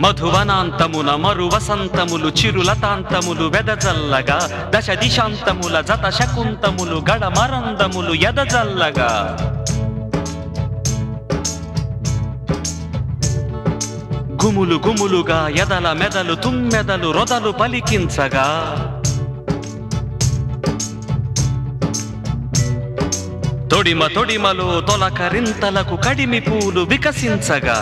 మధువనాంతమున మరు వసంతములు చిరులతాంతములు వెదజల్లగా దశ దిశాంతముల జత శకుంతములు గడమరందములు ఎదజల్లగా గుములు గుములుగా ఎదల మెదలు తుమ్మెదలు రొదలు పలికించగా తొడిమ తొడిమలో తొలకరింతలకు కడిమి పూలు వికసించగా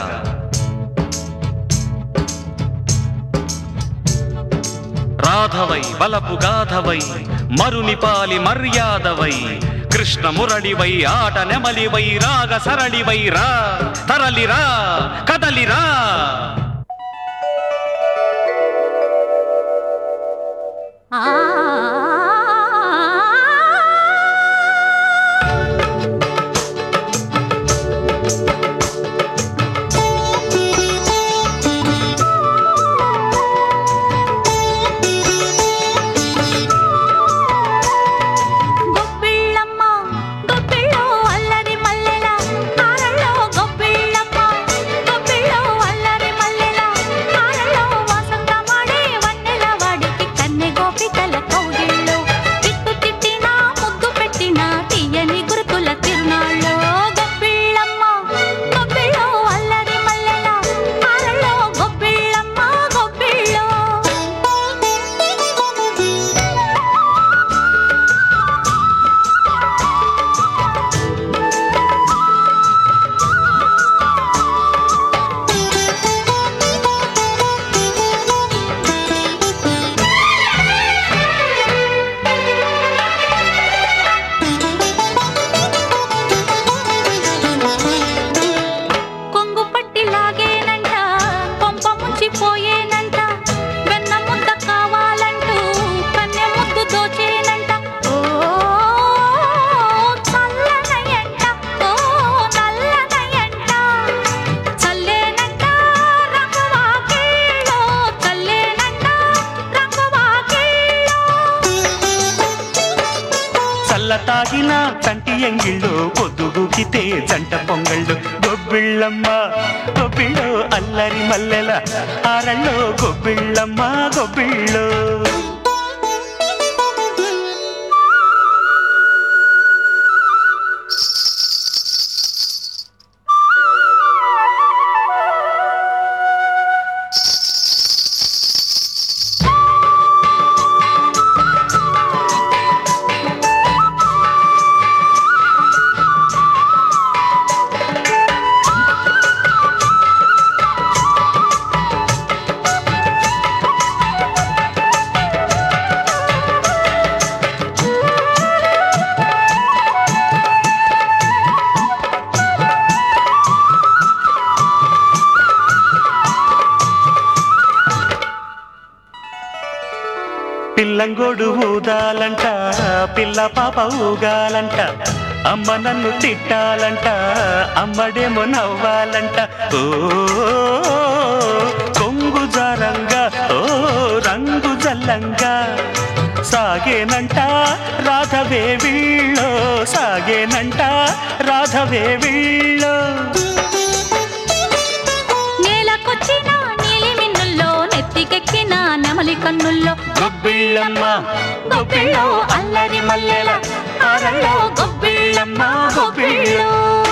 రాధవై బలపు గాధవై మరునిపాలి మర్యాదవై కృష్ణ మురళివై ఆట నెమలివై రాగ సరళివై రా తరలిరా కదలిరా గొప్పిళ్ళమ్మ గొప్పిళ్ళో అల్లరి మల్లెల హారల్లో గొప్పిళ్ళమ్మ గొప్పిళ్ళో అల్లరి మల్లెల హారల్లో వసంతమాడే వన్నెల వాడికి కన్నె గోపికల కౌగిళ్ళు తిట్టు తిట్టినా ముద్దు పెట్టినా తీయని గురుకుల తిరునాళ్ళు గొప్పిళ్ళమ్మ గొప్పిళ్ళో అల్లరి మల్లెల హారల్లో గొప్పిళ్ళమ్మ గొప్పిళ్ళో కొంగు పట్టి లాగేనంట కొంప ముంచిపోయేనంట వెన్న ముద్ద కావాలంటూ కన్నె ముద్దు దోచేనంట ఓ చల్లనయంట ఓ నల్లనయంట చల్లేనంట రంగువాకిళ్ళో చల్లేనంట రంగువాకిళ్ళో చల్ల తాగిన తంటి ఎంగిళ్ళు పొద్దుగుకితే జంట పొంగళ్ళు గొబ్బిళ్ళమ్మ గొబ్బిళ్ళు అల్లరి మల్లెల ఆరళ్ళు గొబ్బిళ్ళమ్మ గొబ్బిళ్ళు పిల్లంగోడు ఊదాలంట పిల్ల పాప ఊగాలంట అమ్మ నన్ను తిట్టాలంట అమ్మడేమో నవ్వాలంట ఓ కొంగు జారంగా ఓ రంగు జల్లంగా సాగేనంట రాధవే వీళ్ళో సాగేనంట రాధవే వీళ్ళో నేలకొచ్చిన నీలి మిన్నుల్లో నెత్తికెక్కిన నెమలి కన్నుల్లో గొబ్బిళ్ళమ్మ గొప్పిళ్ళో అల్లరి మల్లెల ఆరల్లో గొప్పిళ్ళమ్మ గొప్పిళ్ళో